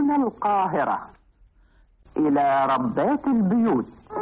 من القاهرة إلى ربات البيوت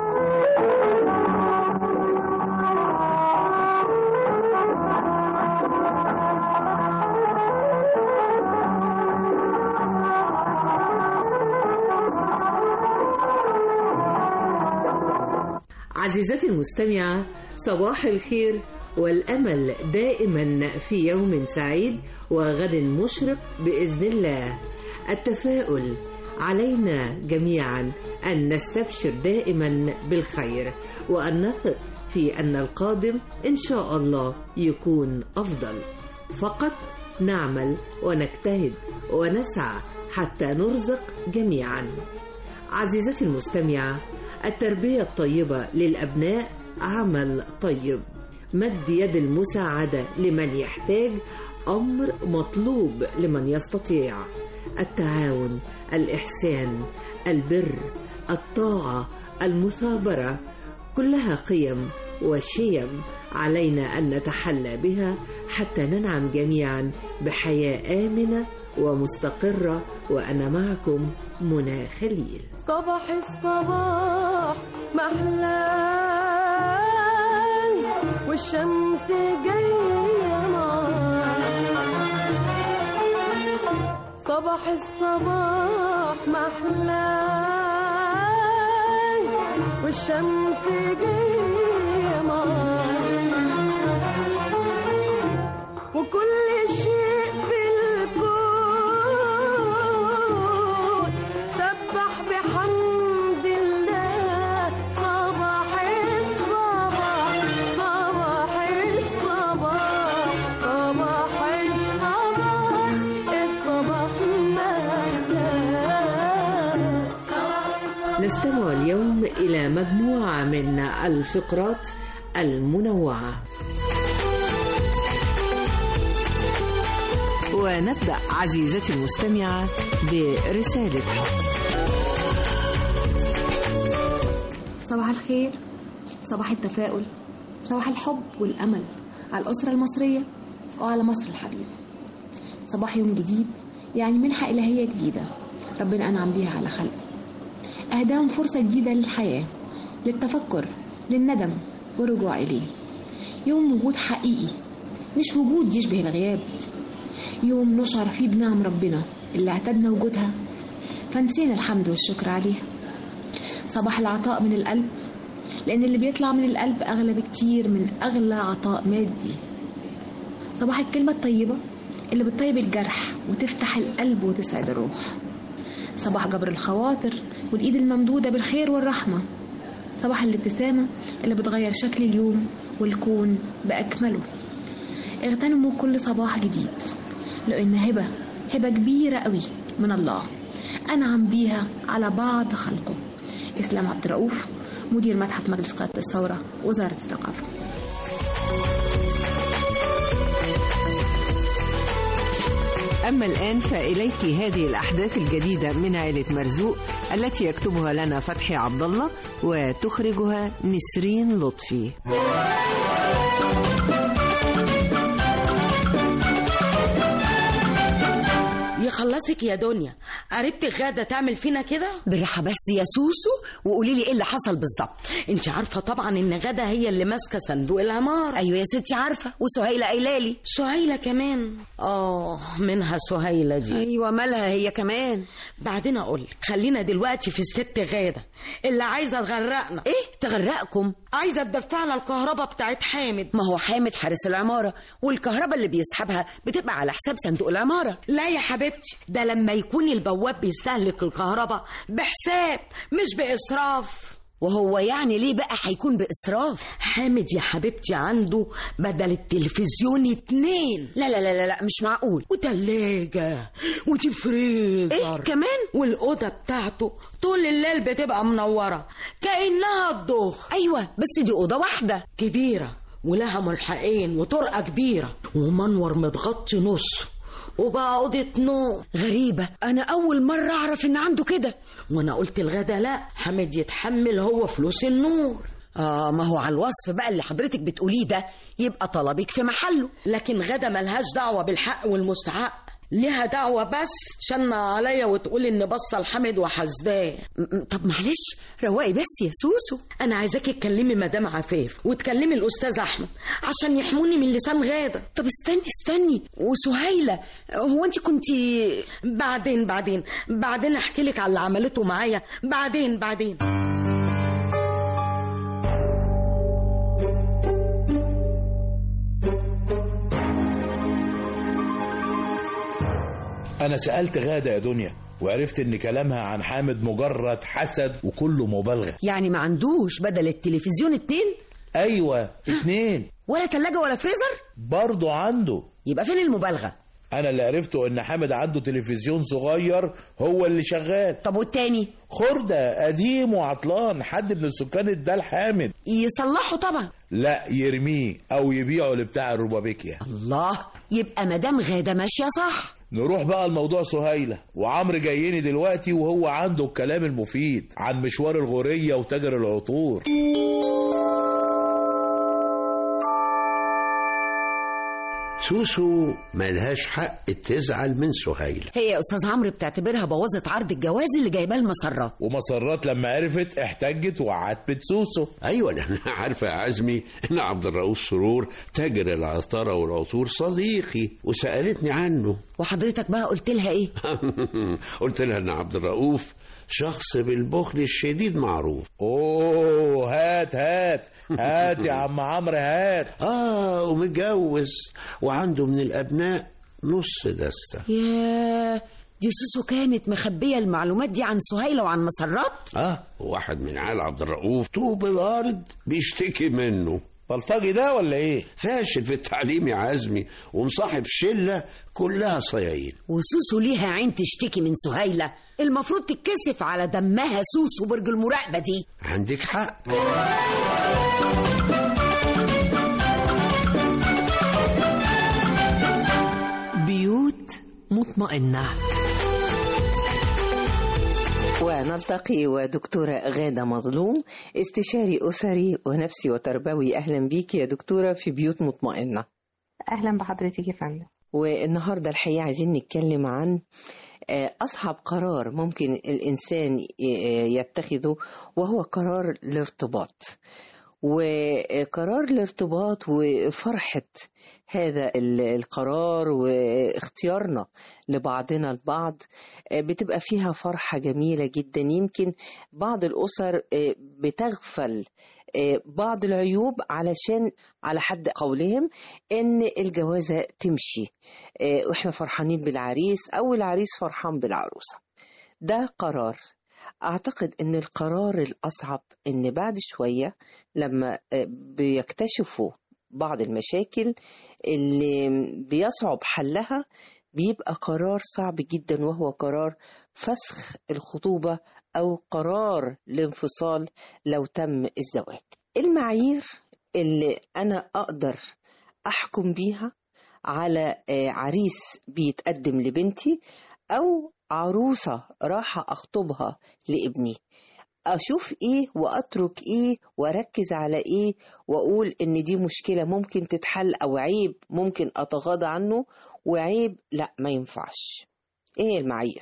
عزيزتي المستمعة صباح الخير والأمل دائما في يوم سعيد وغد مشرق بإذن الله التفاؤل علينا جميعا أن نستبشر دائما بالخير وأن نثق في أن القادم إن شاء الله يكون أفضل فقط نعمل ونجتهد ونسعى حتى نرزق جميعا عزيزتي المستمعة التربية الطيبة للأبناء عمل طيب مد يد المساعدة لمن يحتاج أمر مطلوب لمن يستطيع التعاون الإحسان البر الطاعة المثابرة كلها قيم وشيم علينا أن نتحلى بها حتى ننعم جميعا بحياة آمنة ومستقرة وأنا معكم منى خليل صباح الصباح محلاه والشمس جاية نار صباح الصباح محلاه والشمس جاية نار وكل شيء في الكون سبح بحمد الله صباح الصباح صباح الصباح صباح الصباح الصباح مهلا نستمع اليوم إلى مجموعة من الفقرات المنوعة ونبدأ عزيزتي المستمعة برسالة حب صباح الخير صباح التفاؤل صباح الحب والأمل على الأسرة المصرية وعلى مصر الحبيبة صباح يوم جديد يعني منحة إلهية جديدة ربنا أنعم بيها على خلقه أهداهم فرصة جديدة للحياة للتفكر للندم والرجوع إليه يوم وجود حقيقي مش وجود يشبه الغياب يوم نشعر فيه بنعم ربنا اللي اعتدنا وجودها فنسينا الحمد والشكر عليها صباح العطاء من القلب لأن اللي بيطلع من القلب أغلى بكتير من أغلى عطاء مادي صباح الكلمة الطيبة اللي بتطيب الجرح وتفتح القلب وتسعد الروح صباح جبر الخواطر والإيد الممدودة بالخير والرحمة صباح الابتسامة اللي بتغير شكل اليوم والكون بأكمله اغتنموا كل صباح جديد لأن هبة هبة كبيرة قوي من الله أنعم بيها على بعض خلقه إسلام عبد الرؤوف مدير متحف مجلس قادة الثورة وزارة الثقافة أما الآن فإليك هذه الأحداث الجديدة من عائلة مرزوق التي يكتبها لنا فتحي عبد الله وتخرجها نسرين لطفي يخلصك يا دنيا قربت غادة تعمل فينا كده بالراحة بس يا سوسو وقولي لي ايه اللي حصل بالظبط انت عارفة طبعا ان غادة هي اللي ماسكة صندوق العمارة ايوه يا ستي عارفة وسهيلة قايله لي سهيلة كمان اه منها سهيلة دي ايوه مالها هي كمان بعدين اقولك خلينا دلوقتي في الست غادة اللي عايزة تغرقنا ايه تغرقكم عايزة تدفعنا الكهرباء بتاعت حامد ما هو حامد حارس العمارة والكهرباء اللي بيسحبها بتبقى على حساب صندوق العمارة لا يا حبيبتي ده لما يكون البواب بيستهلك الكهرباء بحساب مش بإسراف وهو يعني ليه بقى هيكون بإسراف حامد يا حبيبتي عنده بدل التلفزيون اتنين لا لا لا لا, لا مش معقول وتلاجة ودي فريزر ايه كمان والأوضة بتاعته طول الليل بتبقى منورة كأنها الظهر ايوه بس دي أوضة واحدة كبيرة ولها ملحقين وطرقة كبيرة ومنور متغطي نص وبقى أوضة نوم غريبة أنا أول مرة أعرف إن عنده كده وأنا قلت الغدا لا حمد يتحمل هو فلوس النور آه ما هو على الوصف بقى اللي حضرتك بتقوليه ده يبقى طلبك في محله لكن غدا ملهاش دعوة بالحق والمستحق ليها دعوة بس شنة عليا وتقول إن بصة لحامد وحسداه م- م- طب معلش روقي بس يا سوسو أنا عايزاكي تكلمي مدام عفاف وتكلمي الأستاذ أحمد عشان يحموني من لسان غادة طب استني استني وسهيلة هو انت كنتي بعدين بعدين بعدين أحكي لك على اللي عملته معايا بعدين بعدين أنا سألت غادة يا دنيا وعرفت إن كلامها عن حامد مجرد حسد وكله مبالغة يعني ما عندوش بدل التلفزيون اتنين أيوة اتنين ولا تلاجة ولا فريزر برضه عنده يبقى فين المبالغة أنا اللي عرفته إن حامد عنده تلفزيون صغير هو اللي شغال طب والتاني خردة قديم وعطلان حد من السكان اداه لحامد يصلحوا طبعا لا يرميه أو يبيعه لبتاع الروبابيكيا الله يبقى مدام غادة ماشية صح نروح بقى لموضوع سهيلة وعمرو جايني دلوقتي وهو عنده الكلام المفيد عن مشوار الغورية وتاجر العطور سوسو ملهاش حق تزعل من سهيلة هي يا استاذ عمرو بتعتبرها بوظت عرض الجواز اللي جايباه المسرات ومسرات لما عرفت احتجت وعاتبت سوسو ايوه انا عارفه يا عزمي ان عبد الرؤوف سرور تاجر العطاره والعطور صديقي وسالتني عنه وحضرتك بقى قلت لها ايه قلت لها ان عبد الرؤوف شخص بالبخل الشديد معروف اوه هات هات هات يا عم عمرو هات اه ومتجوز وعنده من الابناء نص دستة ياه دي سوسو كانت مخبية المعلومات دي عن سهيلة وعن مسرات اه واحد من عيال عبد الرؤوف طوب الارض بيشتكي منه بلطجي ده ولا ايه فاشل في التعليم يا عزمي ومصاحب شله كلها صياعين وسوسو ليها عين تشتكي من سهيلة المفروض تتكسف على دمها سوسو برج المراقبة دي عندك حق بيوت مطمئنة ونلتقي ودكتورة غادة مظلوم استشاري أسري ونفسي وتربوي أهلا بيك يا دكتورة في بيوت مطمئنة اهلا بحضرتك يا فندم والنهاردة الحقيقة عايزين نتكلم عن آه، أصعب قرار ممكن الإنسان ي- يتخذه وهو قرار الارتباط وقرار الارتباط وفرحة هذا ال- القرار واختيارنا لبعضنا البعض آه، بتبقى فيها فرحة جميلة جدا يمكن بعض الأسر آه، بتغفل آه، بعض العيوب علشان على حد قولهم ان الجوازة تمشي آه، واحنا فرحانين بالعريس او العريس فرحان بالعروسة ده قرار اعتقد ان القرار الاصعب ان بعد شوية لما آه، بيكتشفوا بعض المشاكل اللي بيصعب حلها بيبقى قرار صعب جدا وهو قرار فسخ الخطوبة أو قرار الانفصال لو تم الزواج المعايير اللي أنا أقدر أحكم بيها على آه، عريس بيتقدم لبنتي أو عروسة راح أخطبها لابني أشوف إيه وأترك إيه وأركز على إيه وأقول إن دي مشكلة ممكن تتحل أو عيب ممكن أتغاضى عنه وعيب لا ما ينفعش إيه المعايير؟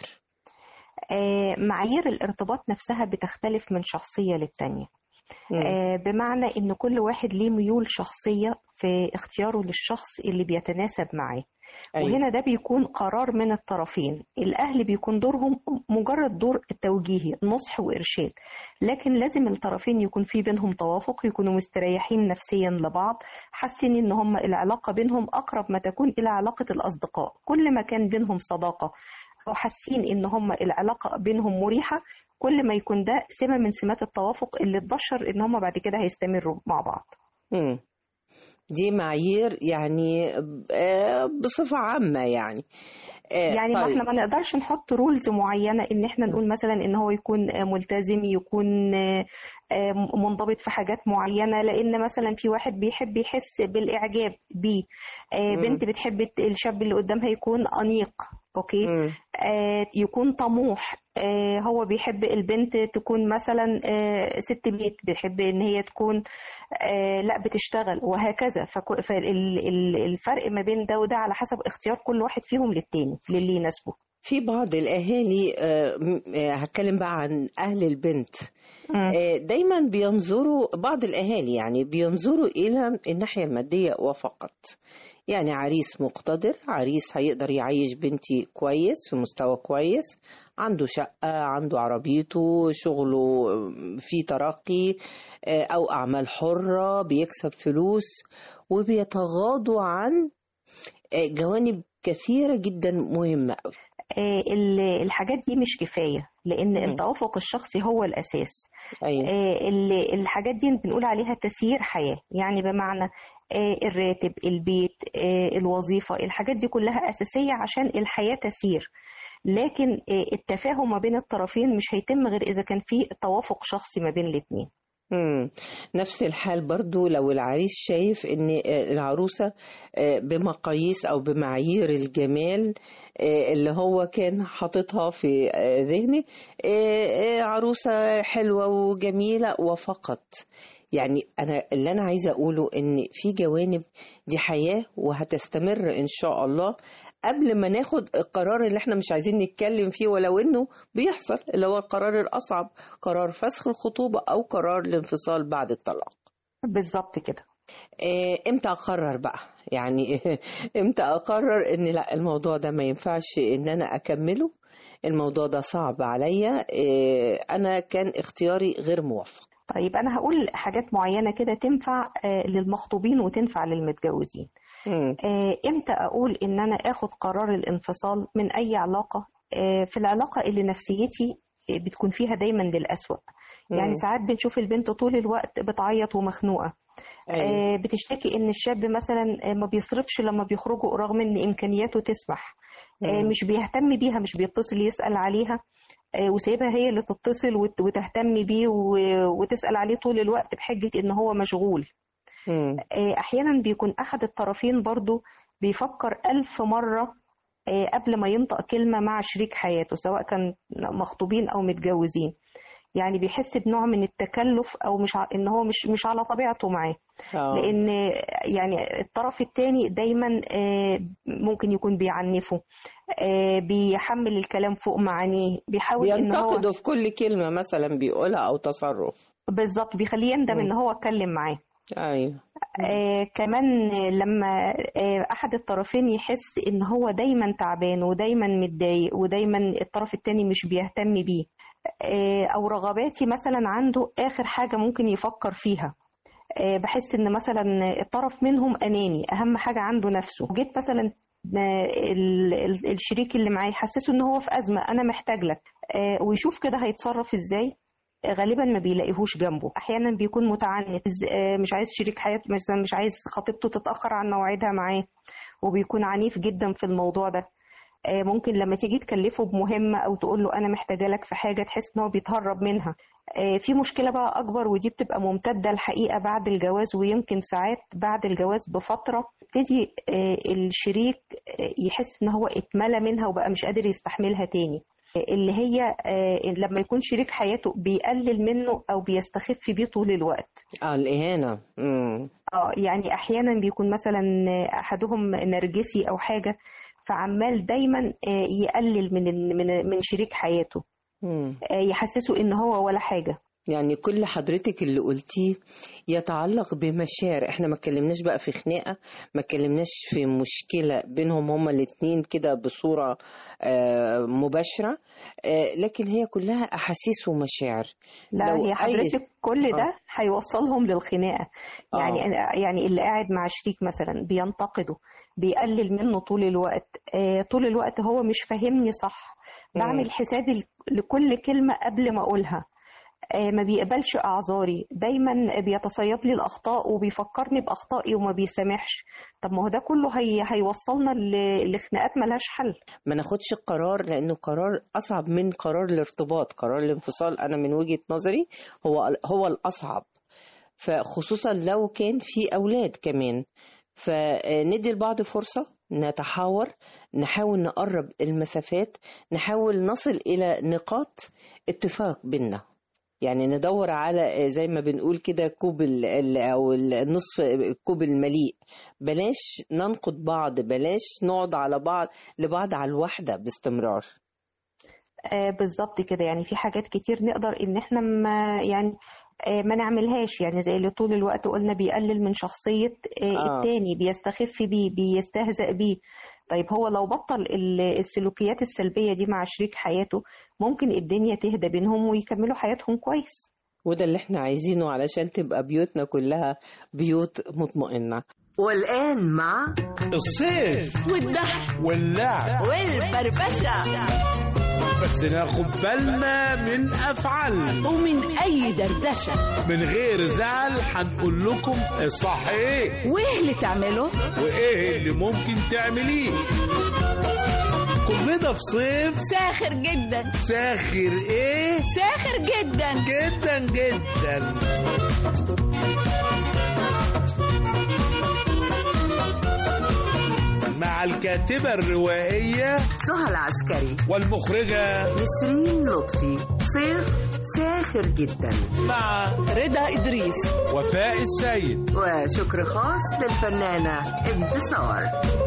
آه، معايير الارتباط نفسها بتختلف من شخصية للتانية مم. آه، بمعنى ان كل واحد ليه ميول شخصية في اختياره للشخص اللي بيتناسب معاه أيوة. وهنا ده بيكون قرار من الطرفين الأهل بيكون دورهم مجرد دور التوجيهي نصح وإرشاد لكن لازم الطرفين يكون في بينهم توافق يكونوا مستريحين نفسيا لبعض حاسين ان هم العلاقة بينهم أقرب ما تكون إلى علاقة الأصدقاء كل ما كان بينهم صداقة أو حاسين ان هم العلاقة بينهم مريحة كل ما يكون ده سمة من سمات التوافق اللي تبشر ان هم بعد كده هيستمروا مع بعض مم. دي معايير يعني آه، بصفة عامة يعني آه، يعني ما طيب. احنا ما نقدرش نحط رولز معينة ان احنا نقول مثلا ان هو يكون آه، ملتزم يكون آه، آه، منضبط في حاجات معينة لان مثلا في واحد بيحب يحس بالاعجاب بيه آه، مم. بنت بتحب الشاب اللي قدامها يكون انيق اوكي مم. آه يكون طموح آه هو بيحب البنت تكون مثلا آه ست بيت بيحب ان هي تكون آه لا بتشتغل وهكذا فالفرق ما بين ده وده على حسب اختيار كل واحد فيهم للتاني للي يناسبه في بعض الأهالي آه، م- آه، هتكلم بقى عن أهل البنت آه، دايما بينظروا بعض الأهالي يعني بينظروا إلى الناحية المادية وفقط يعني عريس مقتدر عريس هيقدر يعيش بنتي كويس في مستوى كويس عنده شقة عنده عربيته شغله فيه ترقي آه، أو أعمال حرة بيكسب فلوس وبيتغاضوا عن آه، جوانب كثيرة جدا مهمة أوي آه، ال- الحاجات دي مش كفاية لأن التوافق الشخصي هو الأساس أيوة. آه، ال- الحاجات دي بنقول عليها تسيير حياة يعني بمعنى آه، الراتب البيت آه، الوظيفة الحاجات دي كلها أساسية عشان الحياة تسير لكن آه، التفاهم ما بين الطرفين مش هيتم غير إذا كان في توافق شخصي ما بين الاتنين مم. نفس الحال برضو لو العريس شايف ان آه، العروسة آه، بمقاييس او بمعايير الجمال آه، اللي هو كان حاططها في آه، ذهنه آه، آه، عروسة حلوة وجميلة وفقط يعني انا اللي انا عايزه اقوله ان في جوانب دي حياه وهتستمر ان شاء الله قبل ما ناخد القرار اللي احنا مش عايزين نتكلم فيه ولو انه بيحصل اللي هو القرار الاصعب قرار فسخ الخطوبه او قرار الانفصال بعد الطلاق بالظبط كده إيه، امتى اقرر بقى يعني امتى اقرر ان لا الموضوع ده ما ينفعش ان انا اكمله الموضوع ده صعب عليا إيه، انا كان اختياري غير موفق طيب أنا هقول حاجات معينة كده تنفع آه، للمخطوبين وتنفع للمتجوزين آه، امتى اقول ان انا اخد قرار الانفصال من اي علاقة آه، في العلاقة اللي نفسيتي بتكون فيها دايما للأسوأ مم. يعني ساعات بنشوف البنت طول الوقت بتعيط ومخنوقة أيوة. آه، بتشتكي ان الشاب مثلا آه، ما بيصرفش لما بيخرجوا رغم ان امكانياته تسمح آه، مم. مش بيهتم بيها مش بيتصل يسأل عليها آه، وسايبها هي اللي تتصل وت- وتهتم بيه و- وتسأل عليه طول الوقت بحجة ان هو مشغول مم. آه، احيانا بيكون احد الطرفين برضو بيفكر ألف مرة آه، قبل ما ينطق كلمة مع شريك حياته سواء كان مخطوبين أو متجوزين يعني بيحس بنوع من التكلف أو مش ع... إن هو مش مش على طبيعته معاه آه. لأن يعني الطرف التاني دايما آه، ممكن يكون بيعنفه آه، بيحمل الكلام فوق معانيه بيحاول إن هو بينتقده في كل كلمة مثلا بيقولها أو تصرف بالظبط بيخليه يندم مم. إن هو اتكلم معاه أيوة آه كمان لما آه أحد الطرفين يحس إن هو دايما تعبان ودايما متضايق ودايما الطرف التاني مش بيهتم بيه آه أو رغباتي مثلا عنده آخر حاجة ممكن يفكر فيها آه بحس إن مثلا الطرف منهم أناني أهم حاجة عنده نفسه جيت مثلا آه، ال- ال- الشريك اللي معاه يحسسه إن هو في أزمة أنا محتاج لك آه ويشوف كده هيتصرف إزاي غالبا ما بيلاقيهوش جنبه احيانا بيكون متعنت إز- آه، مش عايز شريك حياته مثلا مش عايز خطيبته تتاخر عن موعدها معاه وبيكون عنيف جدا في الموضوع ده آه، ممكن لما تيجي تكلفه بمهمه او تقول له انا محتاجه لك في حاجه تحس ان هو بيتهرب منها آه، في مشكله بقى اكبر ودي بتبقى ممتده الحقيقه بعد الجواز ويمكن ساعات بعد الجواز بفتره يبتدي آه، الشريك آه، يحس ان هو اتملى منها وبقى مش قادر يستحملها تاني اللي هي آه، لما يكون شريك حياته بيقلل منه او بيستخف بيه طول الوقت اه الإهانة مم. اه يعني احيانا بيكون مثلا احدهم نرجسي او حاجه فعمال دايما آه، يقلل من من من شريك حياته مم. آه، يحسسه ان هو ولا حاجه يعني كل حضرتك اللي قلتيه يتعلق بمشاعر احنا ما اتكلمناش بقى في خناقة ما اتكلمناش في مشكلة بينهم هما الاتنين كده بصورة آه، مباشرة آه، لكن هي كلها أحاسيس ومشاعر لا لو هي أي- حضرتك كل آه. ده هيوصلهم للخناقه يعني آه. يعني اللي قاعد مع شريك مثلا بينتقده بيقلل منه طول الوقت آه، طول الوقت هو مش فاهمني صح مم. بعمل حسابي ل- لكل كلمه قبل ما اقولها آه، ما بيقبلش اعذاري دايما بيتصيد لي الاخطاء وبيفكرني باخطائي وما بيسامحش طب ما هو ده كله هي هيوصلنا ل- لخناقات ملهاش حل ما ناخدش القرار لأنه قرار أصعب من قرار الارتباط قرار الانفصال أنا من وجهة نظري هو هو الأصعب فخصوصا لو كان في أولاد كمان فندي لبعض فرصة نتحاور نحاول نقرب المسافات نحاول نصل إلى نقاط اتفاق بيننا يعني ندور على زي ما بنقول كده كوب ال- ال- او النصف الكوب المليء بلاش ننقد بعض بلاش نقعد على بعض لبعض على الوحدة باستمرار آه بالظبط كده يعني في حاجات كتير نقدر ان احنا ما يعني آه ما نعملهاش يعني زي اللي طول الوقت قلنا بيقلل من شخصية آه آه. التاني بيستخف بيه بيستهزأ بيه طيب هو لو بطل ال- السلوكيات السلبية دي مع شريك حياته ممكن الدنيا تهدى بينهم ويكملوا حياتهم كويس وده اللي احنا عايزينه علشان تبقى بيوتنا كلها بيوت مطمئنة والآن مع الصيف والضحك واللعب والفرفشة بس ناخد بالنا من أفعال ومن أي دردشة من غير زعل هنقول لكم الصح ايه وإيه اللي تعمله؟ وايه اللي ممكن تعمليه كلنا في صيف ساخر جدا ساخر ايه ساخر جدا جدا جدا مع الكاتبة الروائية سهى العسكري والمخرجة نسرين لطفي صيف ساخر جدا مع رضا إدريس وفاء السيد وشكر خاص للفنانة انتصار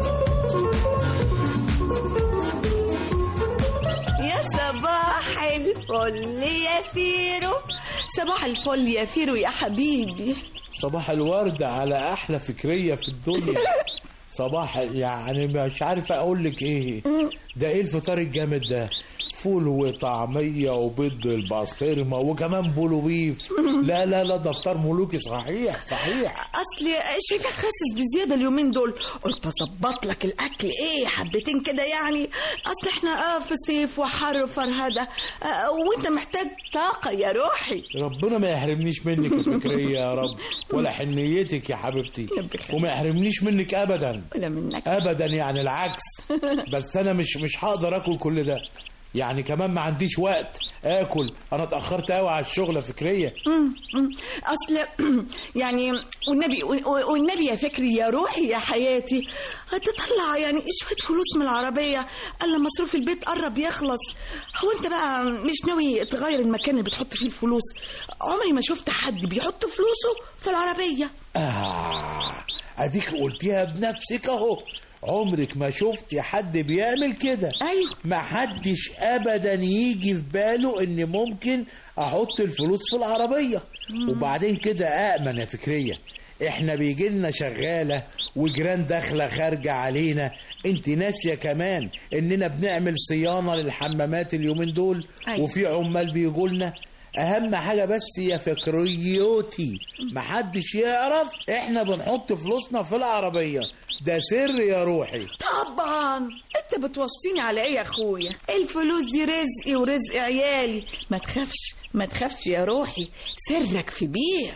يا صباح الفل يا فيرو صباح الفل يا فيرو يا حبيبي صباح الورد على أحلى فكرية في الدنيا صباح يعني مش عارف أقول لك إيه ده إيه الفطار الجامد ده فول وطعمية وبيض البسطرمة وكمان بولو بيف لا لا لا ده فطار ملوكي صحيح صحيح اصل شايفك خاسس بزياده اليومين دول قلت اظبط لك الاكل ايه حبتين كده يعني اصل احنا اه في صيف وحر وفرهده آه وانت محتاج طاقه يا روحي ربنا ما يحرمنيش منك يا فكرية يا رب ولا حنيتك يا حبيبتي وما يحرمنيش منك أبدا ولا منك ابدا يعني العكس بس انا مش مش هقدر اكل كل ده يعني كمان ما عنديش وقت اكل انا اتاخرت قوي على الشغل يا فكريه مم، مم. اصل يعني والنبي والنبي يا فكري يا روحي يا حياتي هتطلع يعني شويه فلوس من العربيه الا مصروف البيت قرب يخلص هو انت بقى مش ناوي تغير المكان اللي بتحط فيه الفلوس عمري ما شفت حد بيحط فلوسه في العربيه اه اديك قلتيها بنفسك اهو عمرك ما شفتي حد بيعمل كده ايوه ما حدش ابدا يجي في باله ان ممكن احط الفلوس في العربيه وبعدين كده امن يا فكريه احنا بيجي لنا شغاله وجيران داخله خارجه علينا انت ناسيه كمان اننا بنعمل صيانه للحمامات اليومين دول أيوة. وفي عمال بيجوا لنا اهم حاجه بس يا فكريوتي محدش يعرف احنا بنحط فلوسنا في العربيه ده سر يا روحي طبعا انت بتوصيني على ايه يا اخويا الفلوس دي رزقي ورزق عيالي ما تخافش ما تخافش يا روحي سرك في بير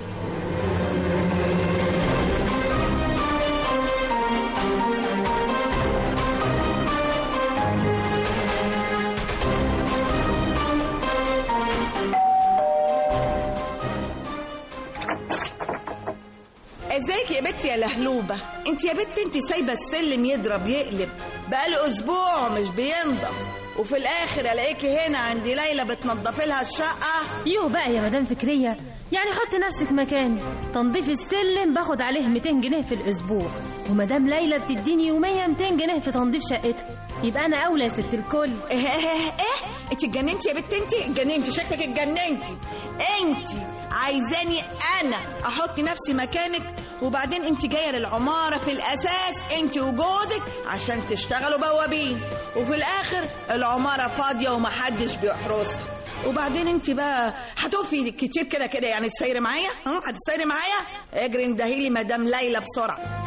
ازيك يا بنت يا لهلوبه انت يا بنت انت سايبه السلم يضرب يقلب بقاله اسبوع مش بينضف وفي الاخر الاقيكي هنا عند ليلى بتنضفي لها الشقه يوه بقى يا مدام فكرية يعني حط نفسك مكاني تنظيف السلم باخد عليه 200 جنيه في الأسبوع ومدام ليلى بتديني يوميا 200 جنيه في تنظيف شقتها يبقى أنا أولى يا ست الكل ايه ايه ايه انت اتجننتي يا بنت انت اتجننتي شكلك اتجننتي انت عايزاني انا احط نفسي مكانك وبعدين انت جايه للعماره في الاساس انت وجوزك عشان تشتغلوا بوابين وفي الاخر العماره فاضيه ومحدش بيحرسها وبعدين انت بقى هتقفي كتير كده كده يعني تسيري معايا ها هتسيري معايا اجري اندهيلي مدام ليلى بسرعه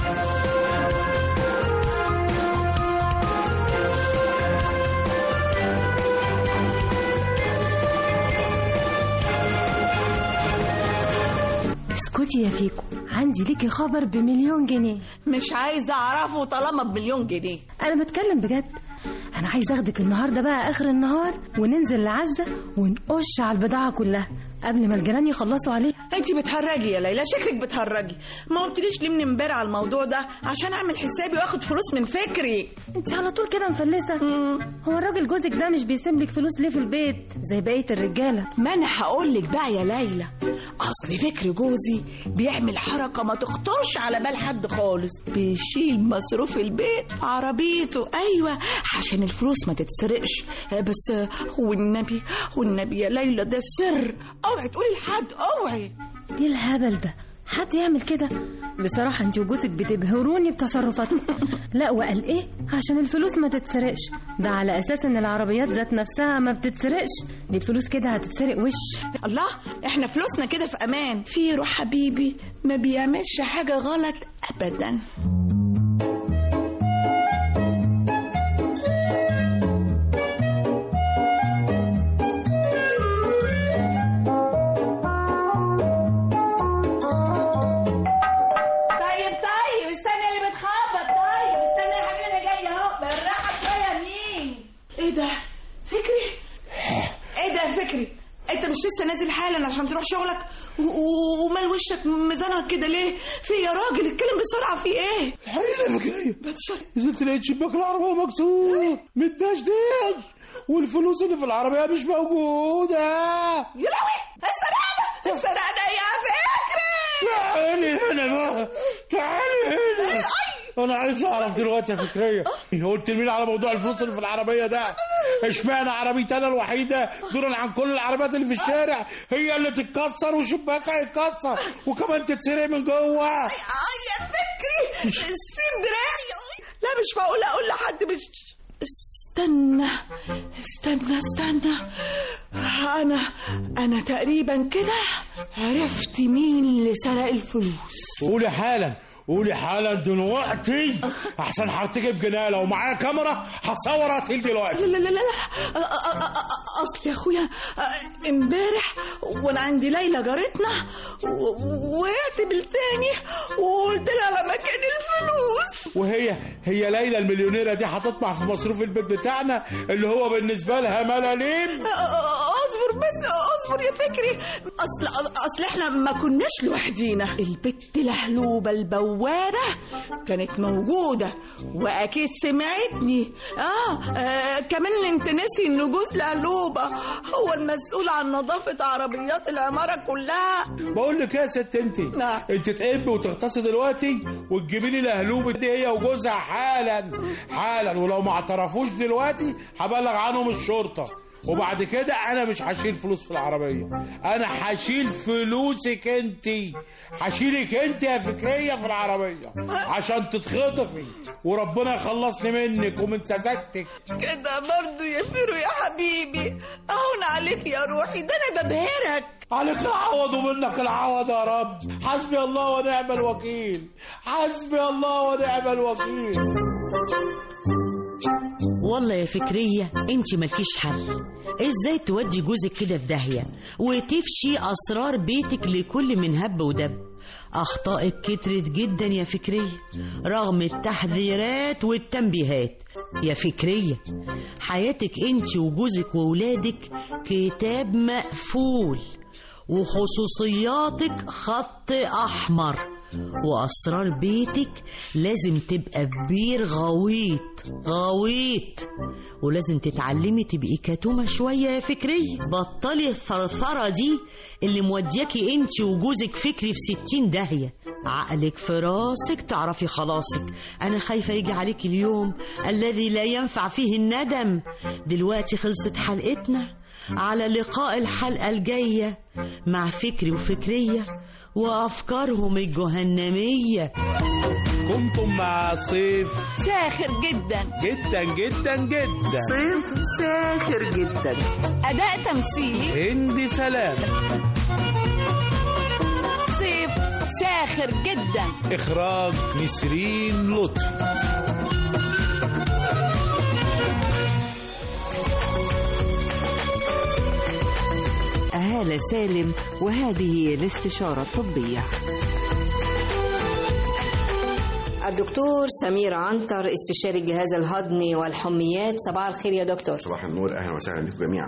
اسكتي يا فيكو عندي ليكي خبر بمليون جنيه مش عايزه اعرفه طالما بمليون جنيه أنا بتكلم بجد أنا عايز أخدك النهاردة بقى آخر النهار وننزل لعزة ونقش على البضاعة كلها قبل ما الجيران يخلصوا عليه انت بتهرجي يا ليلى شكلك بتهرجي ما قلتليش ليه من امبارح على الموضوع ده عشان اعمل حسابي واخد فلوس من فكري انت على طول كده مفلسه هو الراجل جوزك ده مش بيسيب لك فلوس ليه في البيت زي بقيه الرجاله ما انا هقول لك بقى يا ليلى اصل فكر جوزي بيعمل حركه ما تخطرش على بال حد خالص بيشيل مصروف البيت في عربيته ايوه عشان الفلوس ما تتسرقش آه، بس آه، والنبي والنبي يا ليلى ده سر اوعي تقولي لحد اوعي ايه الهبل ده حد يعمل كده بصراحة انت وجوزك بتبهروني بتصرفاتكم لا وقال ايه عشان الفلوس ما تتسرقش ده على اساس ان العربيات ذات نفسها ما بتتسرقش دي الفلوس كده هتتسرق وش الله احنا فلوسنا كده في امان فيرو حبيبي ما بيعملش حاجه غلط ابدا طيب طيب استنى اللي بتخبط طيب استنى يا حبيبي انا جايه اهو بالراحه شويه مين ايه ده فكري ايه ده يا فكري انت مش لسه نازل حالا عشان تروح شغلك و- و- ومال وشك مزنهر كده ليه في يا راجل اتكلم بسرعه في ايه الحقيقة يا فكرية نزلت لقيت شباك العربية مكسور متدشدش والفلوس اللي في العربية مش موجودة يا لهوي السرقه السرقه يا فكري تعالي هنا بقى تعالي هنا انا عايز اعرف دلوقتي يا فكرية قلت لمين على موضوع الفلوس اللي في العربية ده اشمعنى عربيتي انا الوحيدة دولا عن كل العربيات اللي في الشارع هي اللي تتكسر وشباكها يتكسر وكمان تتسرق من جوه اه يا فكري سيب دراعي لا مش معقول اقول لحد مش استنى استنى استنى انا انا تقريبا كده عرفت مين اللي سرق الفلوس قولي حالا قولي حالا دلوقتي احسن هرتكب جنايه لو معايا كاميرا هصور قتيل دلوقتي لا لا لا لا أ- أ- أ- أ- اصل يا اخويا أ- امبارح وانا عندي ليلى جارتنا و- وقعت بالتاني وقلت لها على مكان الفلوس وهي هي ليلى المليونيره دي هتطمع في مصروف البيت بتاعنا اللي هو بالنسبه لها ملاليم أ- أ- اصبر بس اصبر يا فكري اصل اصل احنا ما كناش لوحدينا البت لهلوبه البوابه كانت موجوده واكيد سمعتني اه, آه كمان انت ناسي ان جوز لهلوبه هو المسؤول عن نظافه عربيات العماره كلها بقول لك يا ست انت انت تقب وتغطسي دلوقتي وتجيبي لي لهلوبه دي هي وجوزها حالا حالا ولو ما اعترفوش دلوقتي هبلغ عنهم الشرطه وبعد كده انا مش هشيل فلوس في العربيه انا هشيل فلوسك انت هشيلك انت يا فكريه في العربيه عشان تتخطفي وربنا يخلصني منك ومن سذاجتك كده برضو يا فيرو يا حبيبي اهون عليك يا روحي ده انا ببهرك عليك العوض ومنك العوض يا رب حسبي الله ونعم الوكيل حسبي الله ونعم الوكيل والله يا فكرية انت مالكيش حل ازاي تودي جوزك كده في داهية وتفشي اسرار بيتك لكل من هب ودب اخطائك كترت جدا يا فكرية رغم التحذيرات والتنبيهات يا فكرية حياتك انت وجوزك وولادك كتاب مقفول وخصوصياتك خط احمر واسرار بيتك لازم تبقى بير غويط غويط ولازم تتعلمي تبقي كتومة شوية يا فكرية بطلي الثرثرة دي اللي مودياكي انت وجوزك فكري في ستين داهية عقلك في راسك تعرفي خلاصك انا خايفة يجي عليك اليوم الذي لا ينفع فيه الندم دلوقتي خلصت حلقتنا على لقاء الحلقة الجاية مع فكري وفكرية وأفكارهم الجهنمية كنتم مع صيف ساخر جدا جدا جدا جدا صيف ساخر جدا اداء تمثيلي هندي سلام صيف ساخر جدا إخراج نسرين لطفي هالة سالم وهذه الاستشارة الطبية الدكتور سمير عنتر استشاري الجهاز الهضمي والحميات صباح الخير يا دكتور صباح النور اهلا وسهلا بكم جميعا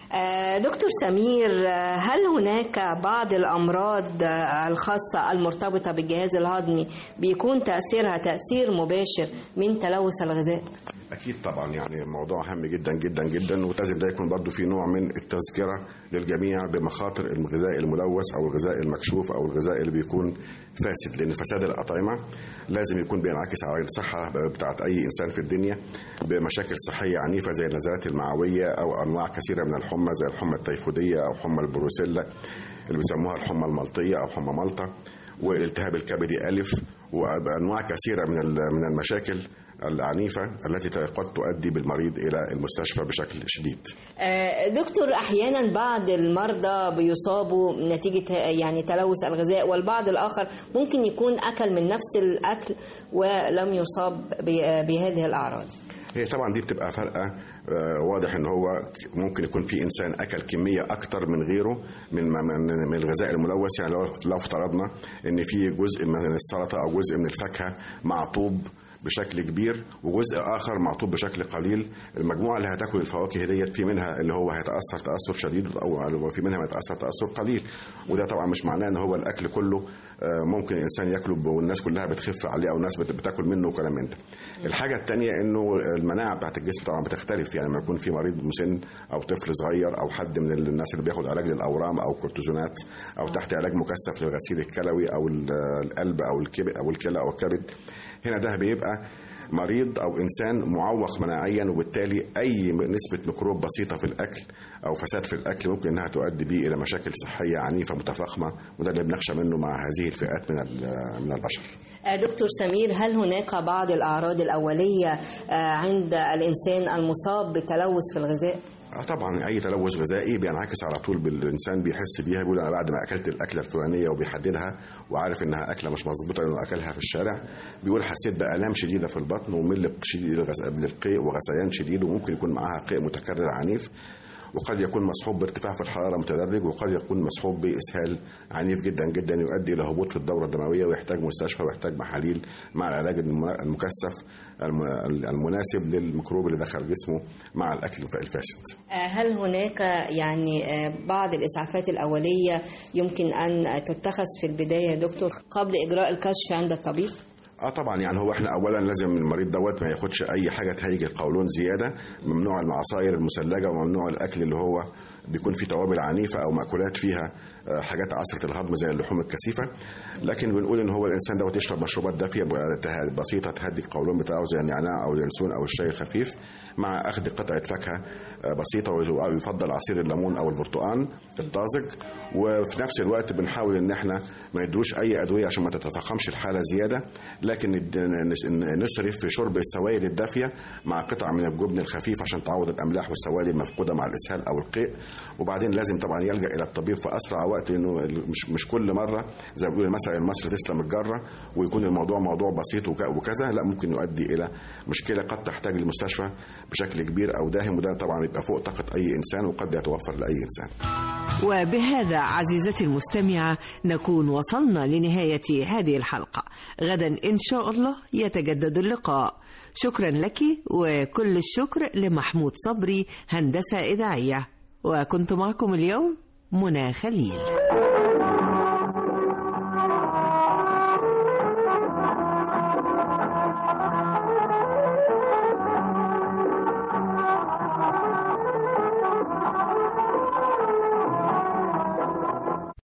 آه، دكتور سمير آه، هل هناك بعض الأمراض آه، الخاصة المرتبطة بالجهاز الهضمي بيكون تأثيرها تأثير مباشر من تلوث الغذاء؟ اكيد طبعا يعني موضوع هام جدا جدا جدا ولازم ده يكون برضو في نوع من التذكره للجميع بمخاطر الغذاء الملوث او الغذاء المكشوف او الغذاء اللي بيكون فاسد لان فساد الاطعمه لازم يكون بينعكس على الصحه بتاعت اي انسان في الدنيا بمشاكل صحيه عنيفه زي النزلات المعويه او انواع كثيره من الحمى زي الحمى التيفوديه او حمى البروسيلا اللي بيسموها الحمى الملطيه او حمى ملطه والالتهاب الكبدي الف وانواع كثيره من من المشاكل العنيفة التي قد تؤدي بالمريض إلى المستشفى بشكل شديد آه، دكتور أحيانا بعض المرضى بيصابوا نتيجة يعني تلوث الغذاء والبعض الآخر ممكن يكون أكل من نفس الأكل ولم يصاب ب- بهذه الأعراض هي طبعا دي بتبقى فرقة آه، واضح ان هو ممكن يكون في انسان اكل كميه اكتر من غيره من من, من الغذاء الملوث يعني لو لو افترضنا ان في جزء من السلطه او جزء من الفاكهه معطوب بشكل كبير وجزء اخر معطوب بشكل قليل المجموعه اللي هتاكل الفواكه ديت في منها اللي هو هيتاثر تاثر شديد او في منها هيتاثر تاثر قليل وده طبعا مش معناه ان هو الاكل كله آه، ممكن الانسان ياكله والناس كلها بتخف عليه او الناس بت- بتاكل منه وكلام من ده الحاجه الثانيه انه المناعه بتاعت الجسم طبعا بتختلف يعني لما يكون في مريض مسن او طفل صغير او حد من الناس اللي بياخد علاج للاورام او كورتيزونات او تحت علاج مكثف للغسيل الكلوي او ال- القلب او الكبد او الكلى او الكبد هنا ده بيبقى مريض او انسان معوق مناعيا وبالتالي اي نسبه ميكروب بسيطه في الاكل او فساد في الاكل ممكن انها تؤدي به الى مشاكل صحيه عنيفه متفاقمه وده اللي بنخشى منه مع هذه الفئات من ال- من البشر. آه، دكتور سمير هل هناك بعض الأعراض الأولية آه، عند الإنسان المصاب بتلوث في الغذاء؟ اه طبعا اي تلوث غذائي بينعكس على طول بالانسان بيحس بيها بيقول انا بعد ما اكلت الاكله الفلانيه وبيحددها وعارف انها اكله مش مظبوطه لانه اكلها في الشارع بيقول حسيت بالام شديده في البطن ومل شديد الغس- للقيء وغثيان شديد وممكن يكون معاها قيء متكرر عنيف وقد يكون مصحوب بارتفاع في الحراره متدرج وقد يكون مصحوب باسهال عنيف جدا جدا يؤدي الى هبوط في الدوره الدمويه ويحتاج مستشفى ويحتاج محاليل مع العلاج الم- المكثف الم- المناسب للميكروب اللي دخل جسمه مع الاكل الفاسد. آه، هل هناك يعني آه، بعض الإسعافات الأولية يمكن أن تتخذ في البداية يا دكتور قبل إجراء الكشف عند الطبيب؟ اه طبعا يعني هو احنا اولا لازم المريض دوت ما ياخدش اي حاجه تهيج القولون زياده ممنوع المعصاير المثلجه وممنوع الاكل اللي هو بيكون فيه توابل عنيفه او مأكولات فيها آه، حاجات عسره الهضم زي اللحوم الكثيفه لكن بنقول ان هو الانسان دوت يشرب مشروبات دافيه ب- ته- بسيطه تهدي القولون بتاعه زي النعناع او اليانسون او الشاي الخفيف مع اخذ قطعه فاكهه آه، بسيطه ويفضل عصير الليمون او البرتقال الطازج وفي نفس الوقت بنحاول ان احنا ما ندروش اي ادويه عشان ما تتفاقمش الحاله زياده لكن ند- نس- نصرف في شرب السوائل الدافيه مع قطع من الجبن الخفيف عشان تعوض الاملاح والسوائل المفقوده مع الاسهال او القيء وبعدين لازم طبعا يلجا الى الطبيب في اسرع وقت لانه ال- مش مش كل مره زي ما بيقول المثل المصري تسلم الجره ويكون الموضوع موضوع بسيط وك- وكذا لا ممكن يؤدي الى مشكله قد تحتاج للمستشفى بشكل كبير او داهم وده طبعا يبقى فوق طاقه اي انسان وقد يتوفر لاي انسان وبهذا عزيزتي المستمعة نكون وصلنا لنهاية هذه الحلقة غدا إن شاء الله يتجدد اللقاء شكرا لك وكل الشكر لمحمود صبري هندسة إذاعية وكنت معكم اليوم منى خليل